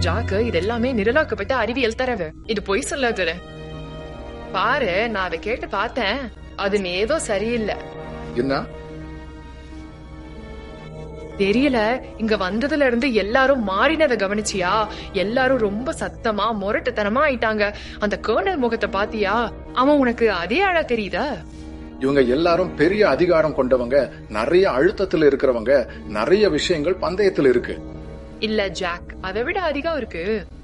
jack இது எல்லாமே நிரலாக்கப்பட்ட அறிவியல் தரவு இது பொய் சொல்லாது பாரு நான் அதை கேட்டு பார்த்தேன் அது ஏதோ சரியில்லை என்ன தெரியல இங்க வந்ததுல இருந்து எல்லாரும் மாறினதை கவனிச்சியா எல்லாரும் ரொம்ப சத்தமா முரட்டுத்தனமா ஆயிட்டாங்க அந்த கேர்னல் முகத்தை பாத்தியா அவன் உனக்கு அதே ஆளா தெரியுதா இவங்க எல்லாரும் பெரிய அதிகாரம் கொண்டவங்க நிறைய அழுத்தத்துல இருக்கிறவங்க நிறைய விஷயங்கள் பந்தயத்துல இருக்கு இல்ல ஜாக் அதை விட அதிகம் இருக்கு